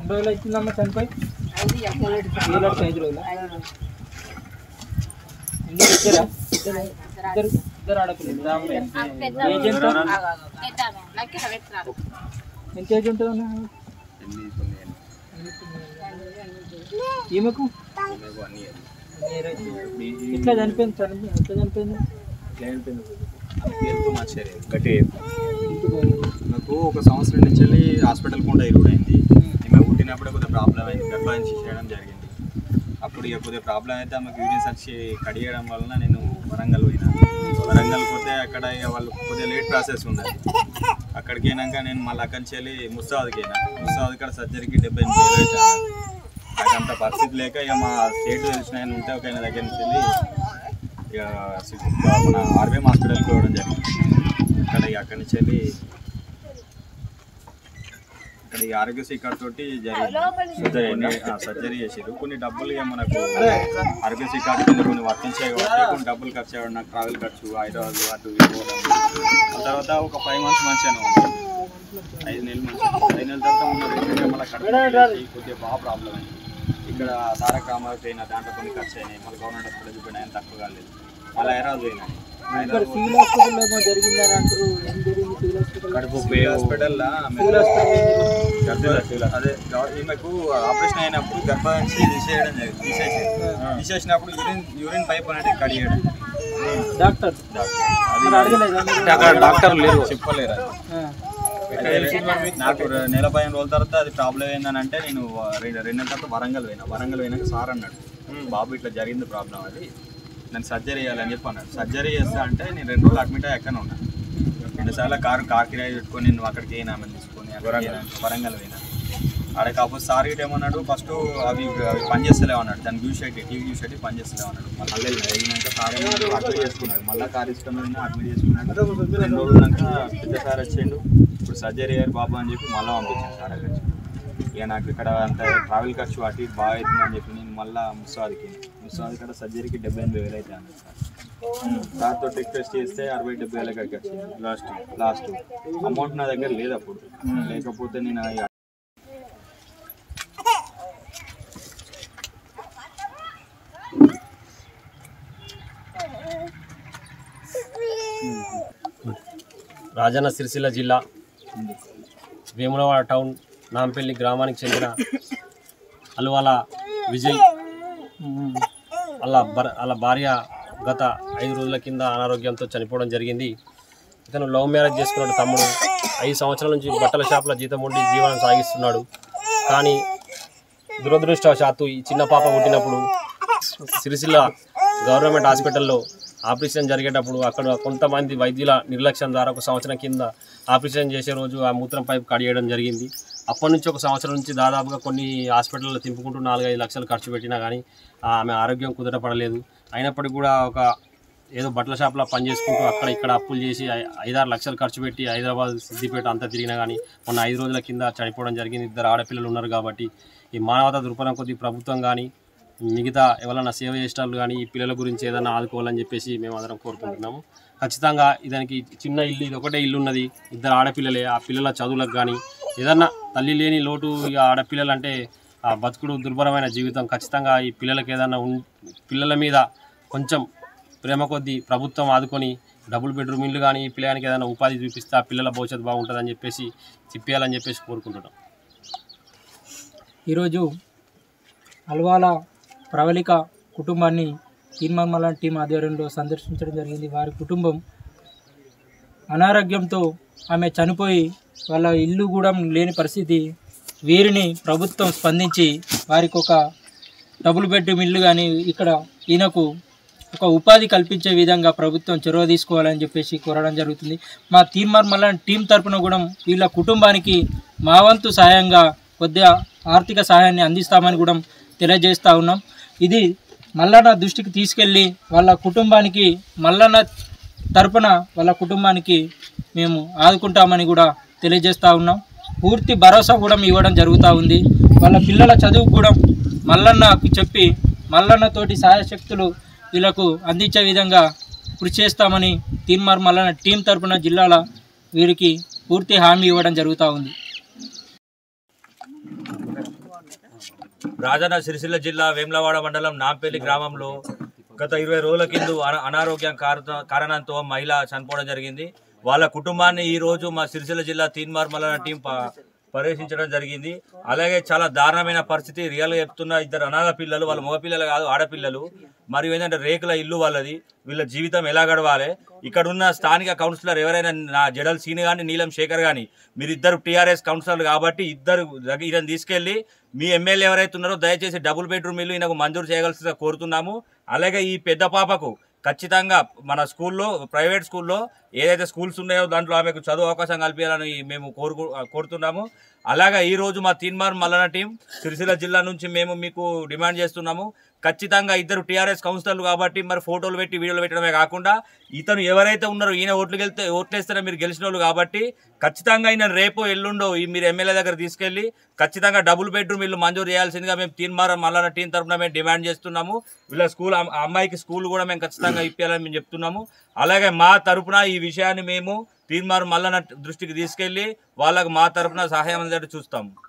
ఎన్ని రోజులు అవుతుందమ్మా చనిపోయి ఏలాడికి ఐదు రోజులు ఎందుకు ఇద్దరా ఇద్దరు ఇద్దరు ఇద్దరు ఆడపిల్లలు ఏజ్ ఎంత ఎంత ఏజ్ ఉంటుంది అన్న ఈమెకు Year అవుతుంది. ఎట్లా చనిపోయింది చనిపోయింది ఎట్లా చనిపోయింది హెల్త్ మంచిగా గట్టి ఇంటికి పోయింది. నాకు ఒక సంవత్సరం నుంచి వెళ్ళి హాస్పిటల్ కూడా ఇరుడైంది ఈమె పుట్టినప్పుడే కొద్దిగా ప్రాబ్లం అయింది గర్భాన్ని చేయడం జరిగింది అప్పుడు ఇక కొద్దిగా ప్రాబ్లం అయితే ఆమెకు యూరిన్స్ వచ్చి కడిగడం వలన నేను వరంగల్ పోయినా వరంగల్ పోతే అక్కడ ఇక వాళ్ళు కొద్దిగా లేట్ ప్రాసెస్ ఉన్నది అక్కడికి అయినాక నేను మళ్ళీ అక్కడి నుంచి వెళ్ళి ముస్తాబాద్కి అయినా ముస్తాబాద్ కాడ సర్జరీకి డెబ్బై ఎనిమిది వేలు అయితే అన్నారు. నాకు అంత పరిస్థితి లేక ఇక మా స్టేట్ తెలిసిన ఆయన ఉంటే ఒక ఆయన దగ్గర నుంచి వెళ్ళి ఇక సిక్- మన ఆర్వీఎం హాస్పిటల్కి పోవడం జరిగింది అక్కడ ఇక అక్కడి నుంచి వెళ్ళి ఇక్కడ ఈ ఆరోగ్యశ్రీ కార్డు తోటి జరిగింది సర్జరీ చేసారు కొన్ని డబ్బులు ఇక మనకు ఆరోగ్యశ్రీ కార్డు కింద కొన్ని వర్తించాయి కాబట్టి కొన్ని డబ్బులు ఖర్చు అయ్యాడు నాకు ట్రావెల్ ఖర్చు హైదరాబాద్ అటు ఇటు పోవడం ఆ తర్వాత ఒక ఫైవ్ మంత్స్ మంచిగానే ఉంది ఐదు నెలలు మంచిగా ఐదు నెలల తర్వాత ఉన్న రీసెంట్గా మళ్ళీ కడుపు కొద్దిగా బాగా ప్రాబ్లం అయింది ఇక్కడ తారక రామారావు పోయినా దాంట్లో కొన్ని ఖర్చు అయినాయి మళ్ళీ గవర్నమెంట్ హాస్పిటల్ చూపిన ఆయన తక్కువ కాలేదు మళ్ళీ హైదరాబాద్ పోయినా ఇక్కడ హైదరాబాద్ సివిల్ హాస్పిటల్ ఏమో జరిగిందని అంటారు ఏం జరిగింది సివిల్ హాస్పిటల్ కడుపు హాస్పిటల్లో సివిల్ హాస్పిటల్ ఏం జరిగింది? అదే గవ- ఈమెకు ఆపరేషన్ అయినప్పుడు గర్భాంచి తీసేయడం జరిగింది తీసేసి తీసేసినప్పుడు యూరిన్ యూరిన్ పైప్ అనేది కడిగేయడం డాక్టర్ అది మరి అడగలేదా మీరు? డాక్టర్ లేరు చెప్పలేరు అది. ఆ. అయితే నాకు రె- నెల పదిహేను రోజుల తర్వాత అది ప్రాబ్లం ఏందని అంటే నేను రెండు రెండు నెలల తర్వాత వరంగల్ పోయినా వరంగల్ పోయినాక సార్ అన్నాడు బాబు ఇట్లా జరిగింది ప్రాబ్లం అది నేను సర్జరీ చేయాలని చెప్పి అన్నాడు సర్జరీ చేస్తా అంటే నేను రెండు రోజులు అడ్మిట్ అయ్యి ఎక్కడ ఉన్నా రెండుసార్లు కారు కార్ కిరాయి పెట్టుకొని నేను అక్కడికి అయినా ఆమెను తీసుకొని అక్కడికి అయినా, వరంగల్ పోయినా ఆడ కాకపోతే సార్ గిట్ ఏమన్నాడు ఫస్ట్ అవి అవి పని చేస్తలేవు అన్నాడు దాని వ్యూ షెట్ టీవీ వ్యూ షెట్ పని చేస్తలేవు అన్నాడు మళ్ళీ వెళ్ళినాక సార్ ఏమన్నాడు అడ్మిట్ చేసుకున్నాడు మళ్ళీ కార్ ఇష్టమైన అడ్మిట్ చేసుకున్నాడు రెండు రోజులు ఉన్నాక పెద్ద సార్ వచ్చిండు ఇప్పుడు సర్జరీ అయ్యారు బాబు అని చెప్పి మళ్ళీ పంపించాను సార్ అక్కడికి ఇక నాకు ఇక్కడ అంత ట్రావెల్ ఖర్చు అటు ఇటు బాగా అవుతుందని చెప్పి నేను మళ్ళీ ముస్సాదికి ముస్సాది ఇక్కడ సర్జరీకి డెబ్బై ఎనిమిది వేలు అయితే అన్నాడు సార్ సార్తో రిక్వెస్ట్ చేస్తే అరవై డెబ్బై వేల కాడికి వచ్చింది లాస్ట్ లాస్ట్ అమౌంట్ నా దగ్గర లేదు అప్పుడు లేకపోతే నేను ఆ- రాజన్న సిరిసిల్ల జిల్లా వేములవాడ టౌన్ నాంపల్లి గ్రామానికి చెందిన అల్వాల విజయ్ అలా బర్ అలా భార్య గత ఐదు రోజుల కింద అనారోగ్యంతో చనిపోవడం జరిగింది ఇతను లవ్ మ్యారేజ్ చేసుకున్నాడు తమ్ముడు ఐదు సంవత్సరాల నుంచి బట్టల షాప్లో జీతం ఉండి జీవనం సాగిస్తున్నాడు కానీ దురదృష్టవశాత్తు ఈ చిన్న పాప పుట్టినప్పుడు సిరిసిల్ల గవర్నమెంట్ హాస్పిటల్లో ఆపరేషన్ జరిగేటప్పుడు అక్కడ కొంతమంది వైద్యుల నిర్లక్ష్యం ద్వారా ఒక సంవత్సరం కింద ఆపరేషన్ చేసే రోజు ఆ మూత్రం పైపు కడియడం జరిగింది అప్పటి నుంచి ఒక సంవత్సరం నుంచి దాదాపుగా కొన్ని హాస్పిటల్లో తింపుకుంటూ నాలుగైదు లక్షలు ఖర్చు పెట్టినా కానీ ఆమె ఆరోగ్యం కుదరపడలేదు అయినప్పటికీ కూడా ఒక ఏదో బట్టల షాప్లో పని చేసుకుంటూ అక్కడ ఇక్కడ అప్పులు చేసి ఐ- ఐదారు లక్షలు ఖర్చు పెట్టి హైదరాబాద్ సిద్దిపేట అంతా తిరిగినా కానీ మొన్న ఐదు రోజుల కింద చనిపోవడం జరిగింది ఇద్దరు ఆడపిల్లలు ఉన్నారు కాబట్టి ఈ మానవతా దృక్పథం కొద్ది ప్రభుత్వం కానీ మిగతా ఎవరైనా సేవ చేసేటోళ్ళు కానీ ఈ పిల్లల గురించి ఏదైనా ఆదుకోవాలని చెప్పేసి మేము అందరం కోరుకుంటున్నాము ఖచ్చితంగా ఇదానికి చిన్న ఇల్లు ఇది ఒకటే ఇల్లు ఉన్నది ఇద్దరు ఆడపిల్లలే ఆ పిల్లల చదువులకు కానీ ఏదన్నా తల్లి లేని లోటు ఇక ఆడపిల్లలు అంటే ఆ బతుకుడు దుర్భరమైన జీవితం ఖచ్చితంగా ఈ పిల్లలకి ఏదైనా ఉన్ పిల్లల మీద కొంచెం ప్రేమ కొద్దీ ప్రభుత్వం ఆదుకొని డబుల్ బెడ్రూమ్ ఇల్లు కానీ ఈ పిల్లగానికి ఏదైనా ఉపాధి చూపిస్తే ఆ పిల్లల భవిష్యత్తు బాగుంటుందని చెప్పేసి తిప్పేయాలని చెప్పేసి కోరుకుంటున్నాం ఈరోజు అల్వాల ప్రవళిక కుటుంబాన్ని తీర్మామల టీం ఆధ్వర్యంలో సందర్శించడం జరిగింది వారి కుటుంబం అనారోగ్యంతో ఆమె చనిపోయి వాళ్ళ ఇల్లు కూడా లేని పరిస్థితి వీరిని ప్రభుత్వం స్పందించి వారికి ఒక డబుల్ బెడ్రూమ్ ఇల్లు కానీ ఇక్కడ ఈయనకు ఒక ఉపాధి కల్పించే విధంగా ప్రభుత్వం చొరవ తీసుకోవాలని చెప్పేసి కోరడం జరుగుతుంది మా తీర్మార్మల టీం తరపున కూడా వీళ్ళ కుటుంబానికి మా వంతు సహాయంగా కొద్దిగా ఆర్థిక సహాయాన్ని అందిస్తామని కూడా తెలియజేస్తూ ఉన్నాం ఇది మల్లన్న దృష్టికి తీసుకెళ్ళి వాళ్ళ కుటుంబానికి మల్లన్న తరపున వాళ్ళ కుటుంబానికి మేము ఆదుకుంటామని కూడా తెలియజేస్తూ ఉన్నాం పూర్తి భరోసా కూడా ఇవ్వడం జరుగుతూ ఉంది వాళ్ళ పిల్లల చదువు కూడా మల్లన్నకు చెప్పి మల్లన్నతోటి సహాయశక్తులు వీళ్ళకు అందించే విధంగా కృషి చేస్తామని తీన్మార్ మల్లన్న టీం తరపున జిల్లాల వీరికి పూర్తి హామీ ఇవ్వడం జరుగుతూ ఉంది రాజన్న సిరిసిల్ల జిల్లా వేములవాడ మండలం నాంపల్లి గ్రామంలో గత ఇరవై రోజుల కింద అన- అనారోగ్యం కారణ- కారణంతో మహిళ చనిపోవడం జరిగింది వాళ్ళ కుటుంబాన్ని ఈ రోజు మా సిరిసిల్ల జిల్లా తీన్మార్ మల్లన టీం ప- పర్యవేక్షించడం జరిగింది అలాగే చాలా దారుణమైన పరిస్థితి రియల్గా చెప్తున్న ఇద్దరు అనాథ పిల్లలు వాళ్ళ మగ పిల్లలు కాదు ఆడపిల్లలు మరియు ఏంటంటే రేకుల ఇల్లు వాళ్ళది వీళ్ళ జీవితం ఎలా గడవాలి ఇక్కడ ఉన్న స్థానిక కౌన్సిలర్ ఎవరైనా నా జడల్ సీని కానీ నీలం శేఖర్ కానీ మీరిద్దరు టీఆర్ఎస్ కౌన్సిలర్ కాబట్టి ఇద్దరు దగ్గర ఈయన తీసుకెళ్లి మీ ఎమ్మెల్యే ఎవరైతే ఉన్నారో దయచేసి డబుల్ బెడ్రూమ్ ఇల్లు ఈయనకు మంజూరు చేయగలసిందిగా కోరుతున్నాము అలాగే ఈ పెద్ద పాపకు ఖచ్చితంగా మన స్కూల్లో ప్రైవేట్ స్కూల్లో ఏదైతే స్కూల్స్ ఉన్నాయో దాంట్లో ఆమెకు చదువు అవకాశం కల్పించాలని మేము కోరుకు కోరుతున్నాము అలాగే ఈ రోజు మా తీన్మార్ మల్లన టీం సిరిసిల్ల జిల్లా నుంచి మేము మీకు డిమాండ్ చేస్తున్నాము ఖచ్చితంగా ఇద్దరు టీఆర్ఎస్ కౌన్సిలర్లు కాబట్టి మరి ఫోటోలు పెట్టి వీడియోలు పెట్టడమే కాకుండా ఇతను ఎవరైతే ఉన్నారో ఈయన ఓట్లు గెలితే ఓట్లేస్తేనే మీరు గెలిచిన వాళ్ళు కాబట్టి ఖచ్చితంగా ఈయన రేపు ఎల్లుండో ఈ మీరు ఎమ్మెల్యే దగ్గర తీసుకెళ్లి ఖచ్చితంగా డబుల్ బెడ్రూమ్ ఇల్లు మంజూరు చేయాల్సిందిగా మేము తీన్మారం మల్లన టీం తరఫున మేము డిమాండ్ చేస్తున్నాము వీళ్ళ స్కూల్ ఆ అమ్మాయికి స్కూల్ కూడా మేము ఖచ్చితంగా ఇప్పించాలని మేము చెప్తున్నాము అలాగే మా తరపున ఈ విషయాన్ని మేము తీన్మారు మల్లన దృష్టికి తీసుకెళ్లి వాళ్ళకు మా తరపున సహాయం అందేట్టు చూస్తాము